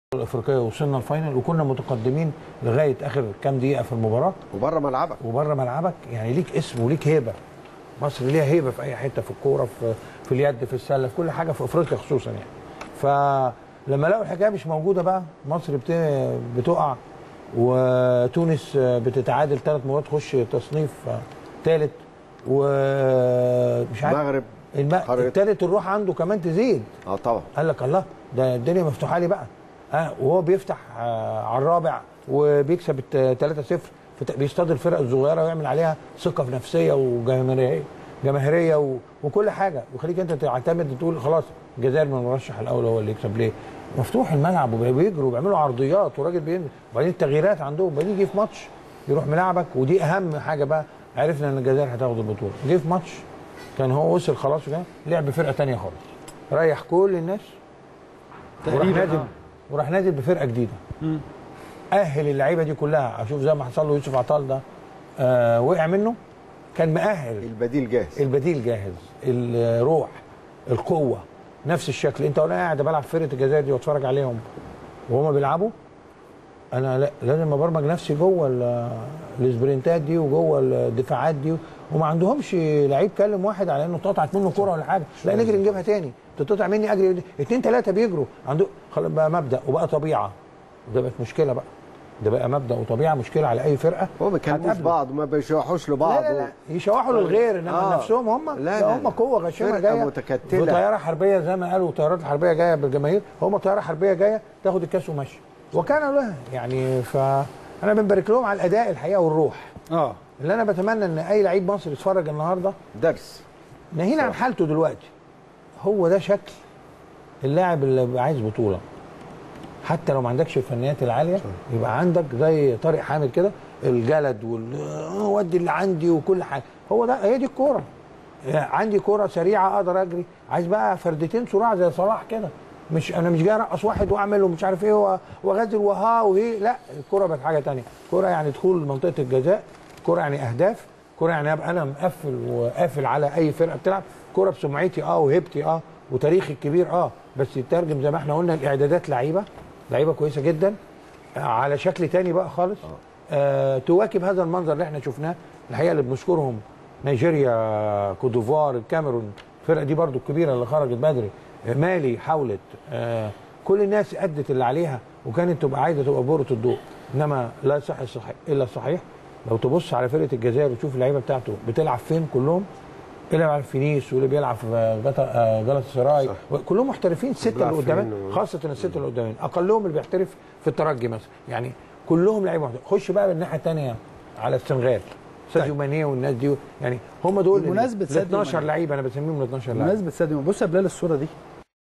الافريقيه وصلنا الفاينل وكنا متقدمين لغايه اخر كام دقيقه في المباراه وبره ملعبك وبره ملعبك يعني ليك اسم وليك هيبه مصر ليها هيبه في اي حته في الكوره في في اليد في السله في كل حاجه في افريقيا خصوصا يعني فلما لقوا الحكايه مش موجوده بقى مصر بت- بتقع وتونس بتتعادل ثلاث مرات تخش تصنيف ثالث ومش عارف المغرب الم... خرجت. الثالث الروح عنده كمان تزيد اه طبعا قال لك الله ده الدنيا مفتوحه لي بقى اه وهو بيفتح آه على الرابع وبيكسب 3 0 بيصطاد الفرق الصغيره ويعمل عليها ثقه في نفسيه وجماهيريه جماهيريه و... وكل حاجه ويخليك انت تعتمد تقول خلاص الجزائر من المرشح الاول هو اللي يكسب ليه؟ مفتوح الملعب وبيجروا وبيعملوا عرضيات وراجل بينزل وبعدين التغييرات عندهم بعدين يجي في ماتش يروح ملاعبك ودي اهم حاجه بقى عرفنا ان الجزائر هتاخد البطوله جه في ماتش كان هو وصل خلاص وكده لعب فرقه تانية خالص ريح كل الناس وراح تقريباً، نازل آه. وراح نازل بفرقه جديده اهل اللعيبه دي كلها اشوف زي ما حصل له يوسف عطال ده آه وقع منه كان مؤهل البديل جاهز البديل جاهز الروح القوه نفس الشكل انت وانا قاعد بلعب فرقه الجزائر دي واتفرج عليهم وهما بيلعبوا انا لا لازم ابرمج نفسي جوه ال- السبرنتات دي وجوه الدفاعات دي وما عندهمش لعيب كلم واحد على انه اتقطعت منه كوره ولا حاجه لا نجري نجيبها تاني تتقطع مني اجري اتنين تلاته بيجروا عنده خلاص بقى مبدا وبقى طبيعه وده بقت مشكله بقى ده بقى مبدا وطبيعه مشكله على اي فرقه هو بيكلموش هتقابله. بعض ما بيشوحوش لبعض لا لا لا يشوحوا للغير انما آه. نفسهم هم لا لا لا هم لا. قوه غشيمه فرقة جايه متكتلة. وطياره حربيه زي ما قالوا الطيارات الحربيه جايه بالجماهير هم طياره حربيه جايه تاخد الكاس وماشيه وكان لها يعني فانا بنبارك لهم على الاداء الحقيقه والروح اه اللي انا بتمنى ان اي لعيب مصري يتفرج النهارده درس ناهينا عن حالته دلوقتي هو ده شكل اللاعب اللي عايز بطوله حتى لو ما عندكش الفنيات العاليه يبقى عندك زي طارق حامد كده الجلد والودي اللي عندي وكل حاجه هو ده هي دي الكوره عندي كوره سريعه اقدر اجري عايز بقى فردتين صراع زي صلاح كده مش انا مش جاي ارقص واحد واعمل ومش عارف ايه و- واغازل وها وهي لا الكوره بقت حاجه تانية الكوره يعني دخول منطقه الجزاء كوره يعني اهداف كوره يعني ابقى انا مقفل وقافل على اي فرقه بتلعب كوره بسمعتي اه وهيبتي اه وتاريخي الكبير اه بس يترجم زي ما احنا قلنا الاعدادات لعيبه لعيبه كويسه جدا آه، على شكل تاني بقى خالص آه تواكب هذا المنظر اللي احنا شفناه الحقيقه اللي بنشكرهم نيجيريا كودوفوار الكاميرون الفرقه دي برضو الكبيره اللي خرجت بدري آه، مالي حاولت آه كل الناس ادت اللي عليها وكانت تبقى عايزه تبقى بورة الضوء انما لا يصح الصحيح الا الصحيح لو تبص على فرقه الجزائر وتشوف اللعيبه بتاعته بتلعب فين كلهم اللي بيلعب في نيس واللي بيلعب في جاتا- آه، جالاتا سراي كلهم محترفين السته اللي بيلعب قدامين فين و- خاصه السته اللي قدامين اقلهم اللي بيحترف في الترجي مثلا يعني كلهم لعيبه محترف خش بقى بالناحيه الثانيه على السنغال ساديو ماني والناس دي يعني هم دول بمناسبة ال ساديو 12 ماني. لعيب انا بسميهم ال 12 لعيب بمناسبه ساديو بص يا بلال الصوره دي